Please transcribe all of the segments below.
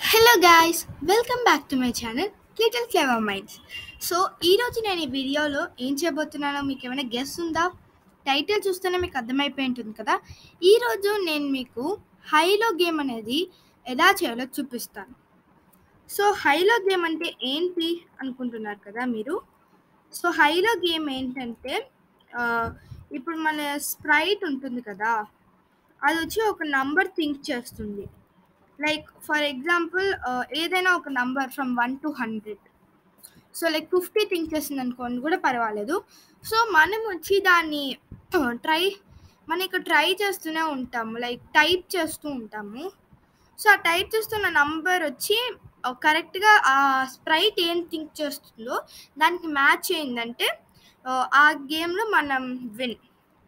Hello guys welcome back to my channel little clever minds so ఈరోజు నేను ఈ వీడియోలో ఏం చేయబోతున్నానో మీకు ఏమైనా గెస్ ఉందా టైటిల్ చూస్తేనే మీకు అర్థమైపోయి ఉంటుంది కదా ఈరోజు నేను మీకు హైలో గేమ్ అనేది ఎలా చేయాలో చూపిస్తాను సో హైలో గేమ్ అంటే ఏంటి అనుకుంటున్నారు కదా మీరు సో హైలో గేమ్ ఏంటంటే ఆ, ఇప్పుడు మన స్ప్రైట్ ఉంటుంది కదా అది వచ్చి ఒక నంబర్ థింక్ చేస్తుంది లైక్ ఫర్ ఎగ్జాంపుల్ ఏదైనా ఒక number from one to hundred so like fifty think చేసింది అనుకోండి కూడా పర్వాలేదు సో మనం వచ్చి దాన్ని ట్రై మనం ఇక్కడ ట్రై చేస్తూనే ఉంటాము లైక్ టైప్ చేస్తూ ఉంటాము సో ఆ టైప్ చేస్తున్న నంబర్ వచ్చి కరెక్ట్గా ఆ స్ప్రైట్ ఏం థింక్ చేస్తుందో దానికి మ్యాచ్ అయిందంటే ఆ, ఆ గేమ్లో మనం విన్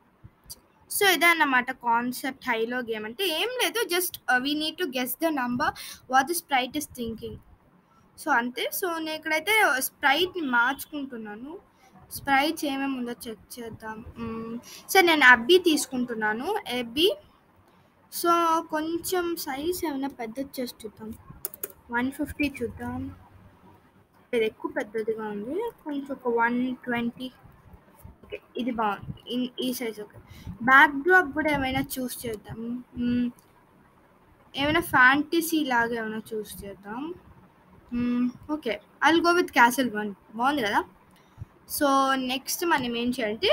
సో ఇదే అన్నమాట కాన్సెప్ట్ హైలో గేమ్ అంటే ఏం లేదు just we need to guess the number what the sprite is thinking so అంతే సో నేను ఇక్కడైతే స్ప్రైట్ని మార్చుకుంటున్నాను స్ప్రైట్స్ ఏమేమి ఉందో చెక్ చేద్దాం సో నేను అబ్బి తీసుకుంటున్నాను అబ్బి సో కొంచెం సైజ్ ఏమైనా పెద్దది చేసి చూద్దాం వన్ ఫిఫ్టీ చూద్దాం ఇది ఎక్కువ పెద్దదిగా ఉంది కొంచెం ఒక వన్ ట్వంటీ ఓకే ఇది బాగుంది ఇన్- ఈ సైజ్ ఓకే బ్యాక్ డ్రాప్ కూడా ఏమైనా చూస్ చేద్దాం మ్మ్. ఏమైనా ఫ్యాంటసీ లాగా ఏమైనా చూస్ చేద్దాం okay I'll go with castle one బాగుంది కదా సో నెక్స్ట్ మనం ఏం చేయాలంటే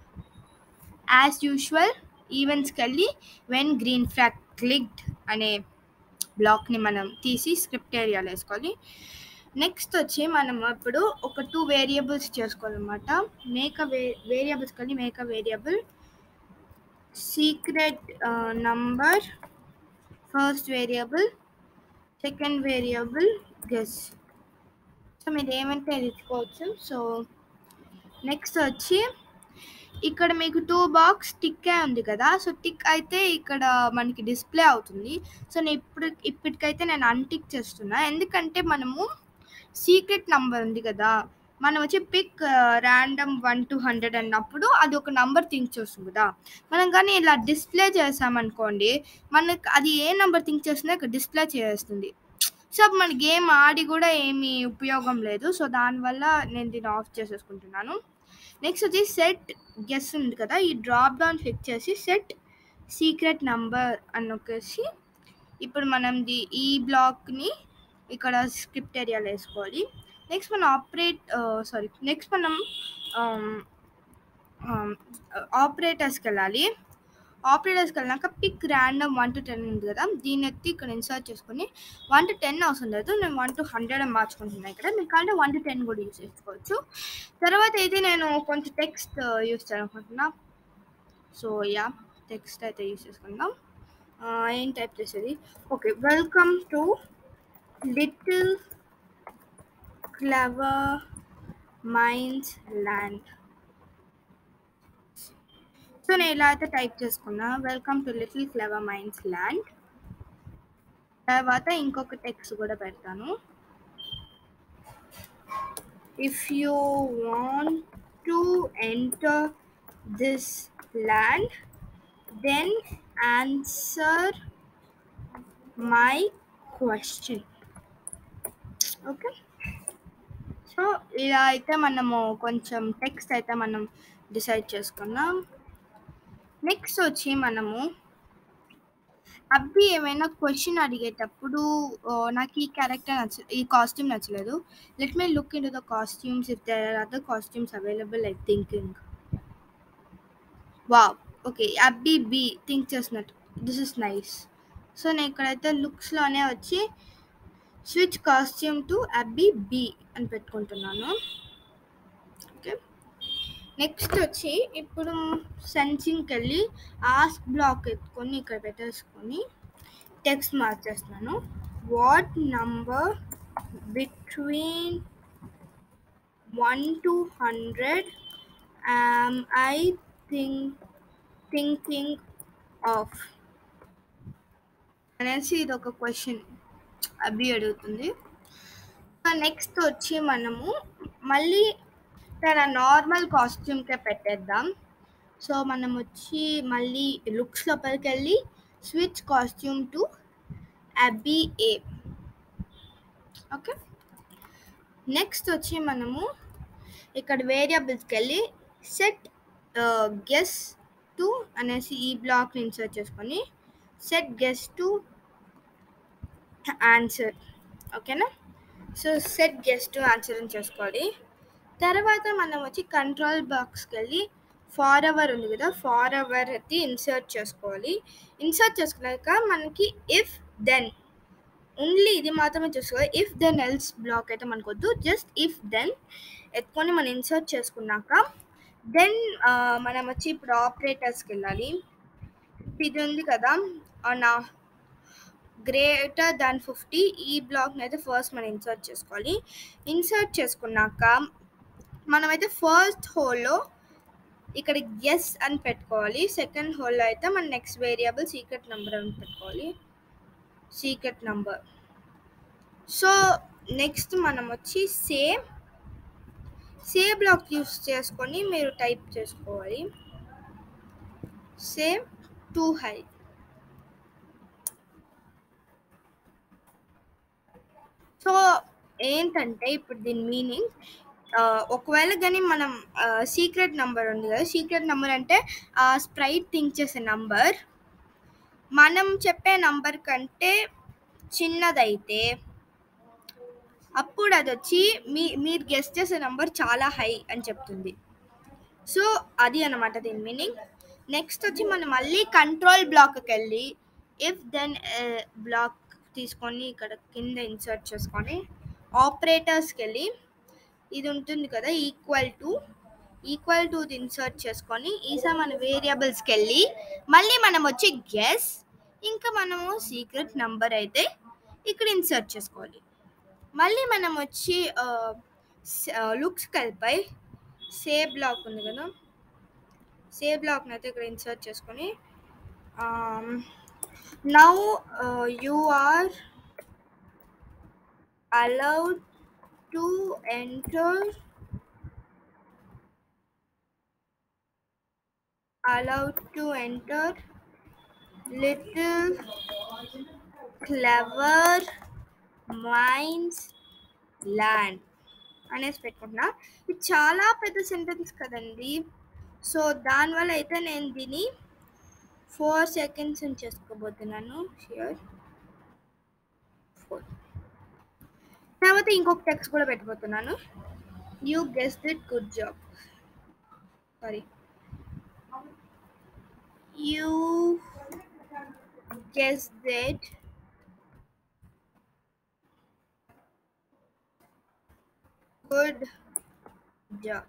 యాజ్ యూజువల్ ఈవెంట్స్కి వెళ్ళి వెన్ గ్రీన్ ఫ్లాగ్ క్లిక్డ్ అనే బ్లాక్ని మనం తీసి స్క్రిప్ట్ ఏరియాలో వేసుకోవాలి నెక్స్ట్ వచ్చి మనం ఇప్పుడు ఒక టూ వేరియబుల్స్ చేసుకోవాలన్నమాట మేక్ అ వే వేరియబుల్స్కి వెళ్ళి make a variable secret number first variable second variable guess so మీరు ఏమంటే అది ఇచ్చుకోవచ్చు సో నెక్స్ట్ వచ్చి ఇక్కడ మీకు టూ బాక్స్ టిక్ ఉంది కదా సో టిక్ అయితే ఇక్కడ మనకి డిస్ప్లే అవుతుంది సో నేను ఇప్పుడు ఇప్పటికైతే నేను అన్టిక్ చేస్తున్నా ఎందుకంటే మనము సీక్రెట్ నంబర్ ఉంది కదా మనం వచ్చి pick random one to hundred అన్నప్పుడు అది ఒక నంబర్ థింక్ చేస్తుంది కదా మనం కానీ ఇలా డిస్ప్లే చేసామనుకోండి మనకి అది ఏ నెంబర్ థింక్ చేస్తుందో ఇక్కడ డిస్ప్లే చేస్తుంది సో అప్పుడు మన గేమ్ ఆడి కూడా ఏమీ ఉపయోగం లేదు సో దానివల్ల నేను దీన్ని ఆఫ్ చేసేసుకుంటున్నాను నెక్స్ట్ వచ్చి సెట్ గెస్ ఉంది కదా ఈ డ్రాప్ డౌన్ క్లిక్ చేసి సెట్ సీక్రెట్ నంబర్ అని నొక్కేసి ఇప్పుడు మనం ది ఈ బ్లాక్ని ఇక్కడ స్క్రిప్ట్ ఏరియాలో వేసుకోవాలి నెక్స్ట్ మనం ఆపరేట్ సారీ నెక్స్ట్ మనం ఆపరేటర్స్కి వెళ్ళాలి ఆపరేటర్స్కి వెళ్ళాక pick random one to ten ఉంది కదా దీన్ని ఎత్తి ఇక్కడ ఇన్సర్ట్ చేసుకొని వన్ టు టెన్ అవసరం లేదు నేను వన్ టు హండ్రెడ్ అని మార్చుకుంటున్నాను ఇక్కడ మీకు అంటే వన్ టు టెన్ కూడా యూజ్ చేసుకోవచ్చు తర్వాత అయితే నేను కొంచెం టెక్స్ట్ యూజ్ చేయాలనుకుంటున్నా సో యా టెక్స్ట్ అయితే యూజ్ చేసుకుందాం ఆ, ఏం టైప్ చేసేది okay welcome to little clever minds land so నేను ఇలా అయితే టైప్ చేసుకున్నా welcome to little clever minds land తర్వాత ఇంకొక టెక్స్ట్ కూడా పెడతాను if you want to enter this land then answer my question okay so ఇలా అయితే మనము కొంచెం టెక్స్ట్ అయితే మనం డిసైడ్ చేసుకున్నాం నెక్స్ట్ వచ్చి మనము అబ్బి ఏమైనా క్వశ్చన్ అడిగేటప్పుడు "ఓ, నాకు ఈ క్యారెక్టర్ నచ్చ ఈ కాస్ట్యూమ్ నచ్చలేదు let me look into the costumes if there are other costumes available like thinking wow okay Abby b think చేసినట్టు దిస్ ఇస్ నైస్ సో నేను ఇక్కడైతే లుక్స్లోనే వచ్చి switch costume to Abby b అని పెట్టుకుంటున్నాను ఓకే నెక్స్ట్ వచ్చి ఇప్పుడు సెన్సింగ్కి వెళ్ళి ఆస్క్ బ్లాక్ ఎత్తుకొని ఇక్కడ పెట్టేసుకొని టెక్స్ట్ మార్చేస్తున్నాను what number between one to hundred am I think thinking of అనేసి ఇది ఒక క్వశ్చన్ అభి అడుగుతుంది నెక్స్ట్ వచ్చి మనము మళ్ళీ తన నార్మల్ కాస్ట్యూమ్కే పెట్టేద్దాం సో మనం వచ్చి మళ్ళీ లుక్స్ లోపలికి వెళ్ళి switch costume to Abby a okay next వచ్చి మనము ఇక్కడ వేరియబుల్స్కి వెళ్ళి సెట్ గెస్ టు అనేసి ఈ బ్లాక్ని ఇన్సర్ట్ చేసుకొని సెట్ గెస్ టు ఆన్సర్ ఓకేనా so set guess to answer అని చేసుకోవాలి తర్వాత మనం వచ్చి కంట్రోల్ బాక్స్కి వెళ్ళి ఫార్ అవర్ ఉంది కదా ఫార్ అవర్ అయితే ఇన్సర్ట్ చేసుకోవాలి ఇన్సర్ట్ చేసుకున్నాక మనకి ఇఫ్ దెన్ ఓన్లీ ఇది మాత్రమే చూసుకోవాలి ఇఫ్ దెన్ ఎల్స్ బ్లాక్ అయితే మనకు వద్దు జస్ట్ ఇఫ్ దెన్ ఎత్తుకొని మనం ఇన్సర్ట్ చేసుకున్నాక దెన్ మనం వచ్చి ఇప్పుడు ఆపరేటర్స్కి వెళ్ళాలి ఇది ఉంది కదా నా గ్రేటర్ దాన్ ఫిఫ్టీ ఈ బ్లాక్ని అయితే ఫస్ట్ మనం ఇన్సర్ట్ చేసుకోవాలి ఇన్సర్ట్ చేసుకున్నాక మనమైతే ఫస్ట్ హోల్లో ఇక్కడ ఎస్ అని పెట్టుకోవాలి సెకండ్ హోల్లో అయితే మన నెక్స్ట్ వేరియబుల్ సీక్రెట్ నెంబర్ అని పెట్టుకోవాలి సీక్రెట్ నంబర్ సో నెక్స్ట్ మనం వచ్చి సేమ్ సేమ్ బ్లాక్ యూస్ చేసుకొని మీరు టైప్ చేసుకోవాలి సేమ్ టూ హై సో ఏంటంటే ఇప్పుడు దీని మీనింగ్ ఒకవేళ కానీ మనం సీక్రెట్ నంబర్ ఉంది కదా సీక్రెట్ నంబర్ అంటే ఆ స్ప్రైట్ థింక్ చేసే నంబర్ మనం చెప్పే నంబర్ కంటే చిన్నదైతే అప్పుడు అది వచ్చి మీ మీరు గెస్ట్ చేసే నంబర్ చాలా హై అని చెప్తుంది సో అది అనమాట దీని మీనింగ్ నెక్స్ట్ వచ్చి మనం మళ్ళీ కంట్రోల్ బ్లాక్కి వెళ్ళి ఇఫ్ దెన్ బ్లాక్ తీసుకొని ఇక్కడ కింద ఇన్సర్ట్ చేసుకొని ఆపరేటర్స్కి వెళ్ళి ఇది ఉంటుంది కదా equal to equal to insert చేసుకొని ఈసారి మన వేరియబుల్స్కి వెళ్ళి మళ్ళీ మనం వచ్చి గెస్ ఇంకా మనము సీక్రెట్ నంబర్ అయితే ఇక్కడ ఇన్సర్ట్ చేసుకోవాలి మళ్ళీ మనం వచ్చి లుక్స్ కలిపై సేవ్ బ్లాక్ ఉంది కదా సేవ్ బ్లాక్ని అయితే ఇక్కడ ఇన్సర్ట్ చేసుకొని now you are allowed to enter allowed to enter little clever minds land అనేసి పెట్టుకుంటున్నా ఇది చాలా పెద్ద సెంటెన్స్ కదండి సో దానివల్ల అయితే నేను దీన్ని ఫోర్ సెకండ్స్ అని చేసుకోబోతున్నాను షియర్ ఫోర్ తర్వాత ఇంకొక టెక్స్ట్ కూడా పెట్టబోతున్నాను you guessed it good job sorry you guessed it good job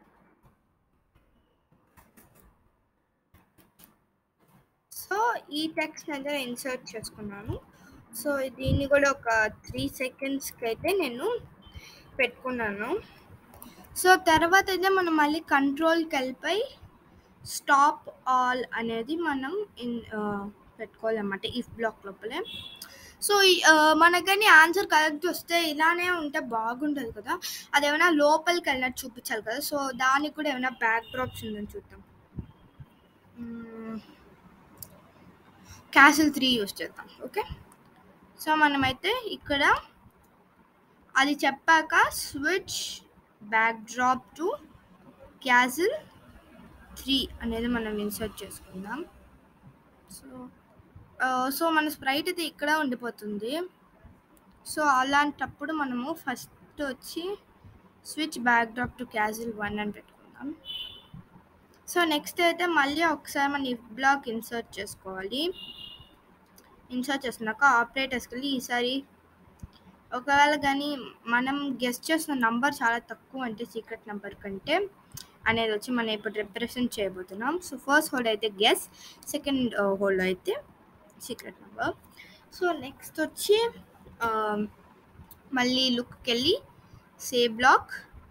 so ఈ టెక్స్ట్ అయితే ఇన్సర్ట్ చేసుకున్నాను సో దీన్ని కూడా ఒక త్రీ సెకండ్స్కి అయితే నేను పెట్టుకున్నాను సో తర్వాత అయితే మనం మళ్ళీ కంట్రోల్కి వెళ్ళిపోయి స్టాప్ ఆల్ అనేది మనం ఇన్ పెట్టుకోవాలన్నమాట ఇఫ్ బ్లాక్ లోపలే సో మనకు కానీ ఆన్సర్ కరెక్ట్ వస్తే ఇలానే ఉంటే బాగుంటుంది కదా అది ఏమైనా లోపలికి వెళ్ళినట్టు చూపించాలి కదా సో దానికి కూడా ఏమైనా బ్యాక్ డ్రాప్స్ ఉందని చూద్దాం క్యాసిల్ త్రీ యూస్ చేద్దాం ఓకే సో మనమైతే ఇక్కడ అది చెప్పాక switch backdrop to castle three అనేది మనం ఇన్సర్ట్ చేసుకుందాం సో సో మన స్ప్రైట్ అయితే ఇక్కడ ఉండిపోతుంది సో అలాంటప్పుడు మనము ఫస్ట్ వచ్చి switch backdrop to casual one అని పెట్టుకుందాం సో నెక్స్ట్ అయితే మళ్ళీ ఒకసారి మన ఇఫ్ బ్లాక్ ఇన్సర్ట్ చేసుకోవాలి ఇన్సర్ట్ చేసినాక ఆపరేటర్స్కి వెళ్ళి ఈసారి ఒకవేళ కానీ మనం గెస్ట్ చేసిన నంబర్ చాలా తక్కువ అంటే సీక్రెట్ నెంబర్ కంటే అనేది వచ్చి మనం ఇప్పుడు రిప్రజెంట్ చేయబోతున్నాం సో ఫస్ట్ హోల్డ్ అయితే గెస్ సెకండ్ హోల్డ్ అయితే సీక్రెట్ నెంబర్ సో నెక్స్ట్ వచ్చి మళ్ళీ లుక్కి వెళ్ళి సే బ్లాక్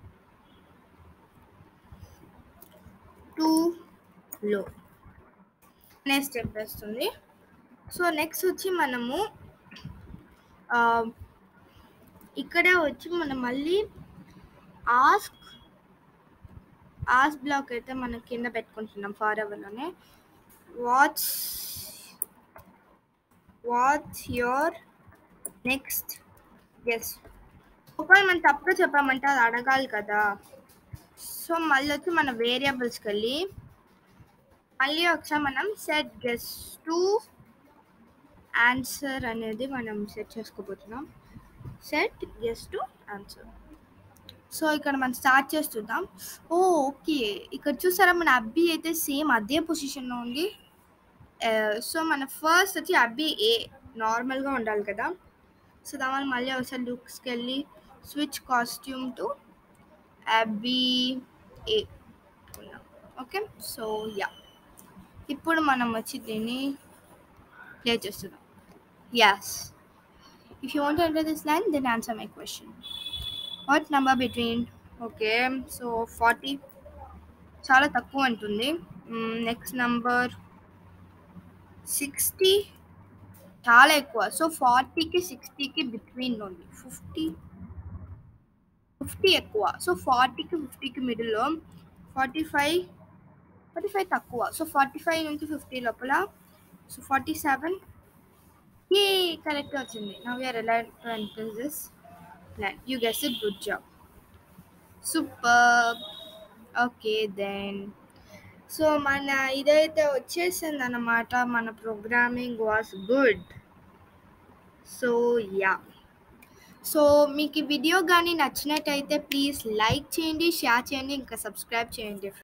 టూ లో అనే స్టెప్ వేస్తుంది సో నెక్స్ట్ వచ్చి మనము ఇక్కడే వచ్చి మనం మళ్ళీ ఆస్క్ ఆస్ బ్లాక్ అయితే మనం కింద పెట్టుకుంటున్నాం ఫార్ ఎవర్లోనే what's what's your next guess ఒకవేళ మనం తప్పుగా చెప్పామంటే అది అడగాలి కదా సో మళ్ళీ వచ్చి మన వేరియబుల్స్కి వెళ్ళి మళ్ళీ ఒకసారి మనం సెట్ గెస్ టు ఆన్సర్ అనేది మనం సెట్ చేసుకోబోతున్నాం set guess to answer so ఇక్కడ మనం స్టార్ట్ చేస్తుందాం ఓ ఓకే ఇక్కడ చూసారా మన అబ్బి అయితే సేమ్ అదే పొజిషన్లో ఉంది సో మన ఫస్ట్ వచ్చి అబ్బి ఏ నార్మల్గా ఉండాలి కదా సో దాని మళ్ళీ ఒకసారి లుక్స్కి వెళ్ళి స్విచ్ కాస్ట్యూమ్ టు అబ్బి ఏ ఓకే సో యా ఇప్పుడు మనం వచ్చి దీన్ని ప్లే చేస్తున్నాం as if you want enter this line then answer my question what number between okay so forty చాలా తక్కువ ఉంటుంది నెక్స్ట్ నంబర్ సిక్స్టీ చాలా ఎక్కువ సో ఫార్టీకి సిక్స్టీకి బిట్వీన్ ఉంది ఫిఫ్టీ ఫిఫ్టీ ఎక్కువ సో ఫార్టీకి ఫిఫ్టీకి మిడిల్లో ఫార్టీ ఫైవ్ ఫార్టీ ఫైవ్ తక్కువ సో ఫార్టీ ఫైవ్ నుంచి ఫిఫ్టీ లోపల so forty seven a correct వచ్చింది now you're reliant this plan you guess it good job super okay then so మన ఇదైతే వచ్చేసింది అన్నమాట మన programming was good so yeah so మీకు ఈ వీడియో కానీ నచ్చినట్టయితే ప్లీజ్ లైక్ చేయండి షేర్ చేయండి ఇంకా సబ్స్క్రైబ్ చేయండి